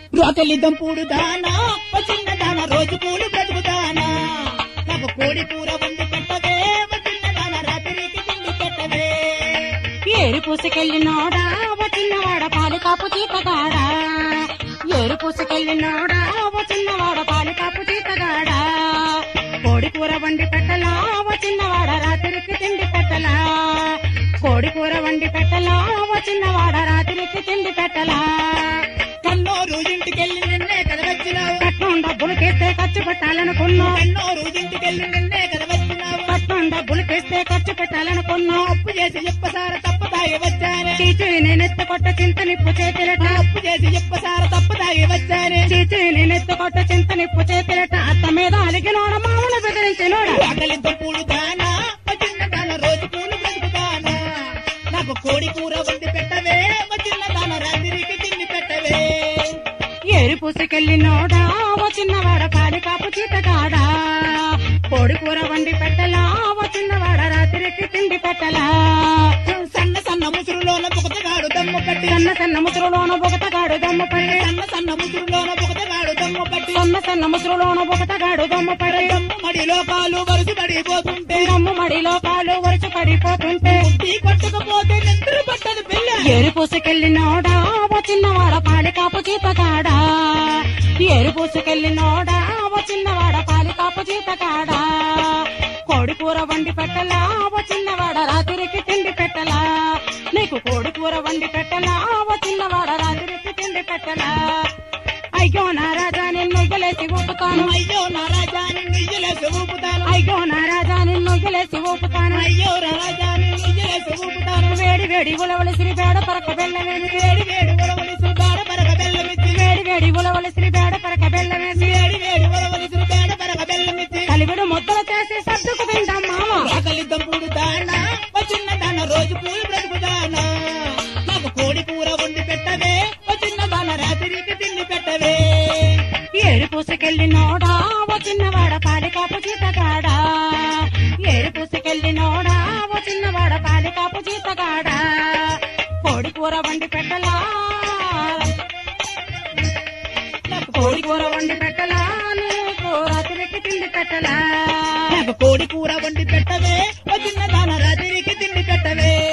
రోకలి దంపుడు దానా ఓ చిన్న దాన రోజు కూలి బ్రతుకుతానా నాకు కోడి కూర వండి పెట్టవే ఓ చిన్న దాన రాత్రికి తిండి పెట్టవే ఏరు పూసుకెళ్ళినోడా ఓ చిన్నవాడ పాలు కాపు చీతగాడా ఏరు పూసుకెళ్ళినోడా ఓ చిన్నవాడ పాలు కాపు చీతగాడా కోడి కూర వండి పెట్టలా ఓ చిన్నవాడ రాత్రికి తిండి పెట్టలా కోడి కూర వండి పెట్టలా ఓ చిన్నవాడ రాత్రికి తిండి పెట్టలా కన్నోరు ఇంటికెళ్ళి నిన్నే కదా వచ్చినావు కట్నం డబ్బులు తెస్తే ఖర్చు పెట్టాలనుకున్నా కన్నోరు ఇంటికెళ్ళి నిన్నే కదా వచ్చినావు కట్నం డబ్బులు తెస్తే ఖర్చు పెట్టాలనుకున్నా అప్పు చేసి చెప్పసార తప్పదాగి వచ్చానే చీచి నేనెత్త కొట్ట చింత నిప్పు చేతిరట అప్పు చేసి చెప్పసార తప్పదాగి వచ్చానే చీచి నేనెత్త కొట్ట చింత నిప్పు చేతిరట అత్త మీద అలిగినోడ మామూలు బెదిరించినోడ ఆకలి దంపుడు దానా ఓ చిన్న దాన రోజు కూలి బ్రతుకుతానా నాకు కోడి కూర వండి పెట్టవే ఓ చిన్న దాన రాత్రికి తిండి పెట్టవే ఏరు పూసుకెళ్ళినోడా ఓ చిన్నవాడ కాలి కాపు చీతగాడా కోడి కూర వండి పెట్టలా ఓ చిన్నవాడ రాత్రికి తిండి పెట్టలా సన్న సన్న ముసురులోన బుగతగాడు దమ్ము పట్టి సన్న సన్న ముసురులోన బొగతగాడు దమ్ము పడి సన్న సన్న ముసురులోన బుగతగాడు దమ్ము పట్టి సన్న సన్న ముసురులోన బొగతగాడు దమ్ము పడి దమ్ము మడిలో కాలు వరుస పడిపోతుంటే దమ్ము మడిలో కాలు వరుస పడిపోతుంటే టీ కొట్టకపోతే నిద్ర పట్టదు పిల్ల ఏరు పూసుకెళ్ళినోడా ఓ చిన్నవాడ పాలి కాపు చీతగాడా ఏరు పూసుకెళ్ళినోడా ఓ చిన్నవాడ పాలి కాపు చీతగాడా కోడి కూర వండి పెట్టలా ఓ చిన్నవాడ రాత్రికి తిండి పెట్టలా నీకు కోడి కూర వండి పెట్టలా ఓ చిన్నవాడ రాత్రికి తిండి పెట్టలా అయ్యో నా రాజా నిన్ను గెలేసి ఊపుతాను అయ్యో నా రాజాని నిజలేసి ఊపుతాను అయ్యో నా రాజా నిన్ను గెలేసి ఊపుతాను అయ్యో నా రాజాని నిజలేసి ఊపుతాను వేడి వేడి ఉలవలసిరి బేడ పరక బెల్లమేసి వేడి వేడి ఉరవలిసి బేడ పరగ బెల్లమిచ్చి వేడి వేడి ఉలవలసిరి బేడ పరక బెల్లమేసి వేడి వేడి ఉరవలిసి బేడ పరగ బెల్లమిచ్చి కలివిడు ముద్దలు చేసి సర్దుకు తింటాం మామ ఆకలి దంపుడు దానా ఓ చిన్న దాన రోజు పూలు బ్రతుకుదానా నాకు కోడి కూర వండి పెట్టవే ఓ చిన్న దాన రాత్రికి తిండి పెట్టవే ఏడు పూసుకెళ్ళినోడా ఓ చిన్నవాడ పాలి కాపు చీతగాడా ఏడు పూసుకెళ్ళినోడా ఓ చిన్నవాడ పాలి కాపు చీతగాడా కోడి కూర వండి పెట్టలా నాకు కోడి కూర వండి పెట్టలా నీకు రాత్రికి తిండి పెట్టలా నాకు కోడి కూర వండి పెట్టవే ఓ చిన్న దాన రాత్రికి తిండి పెట్టవే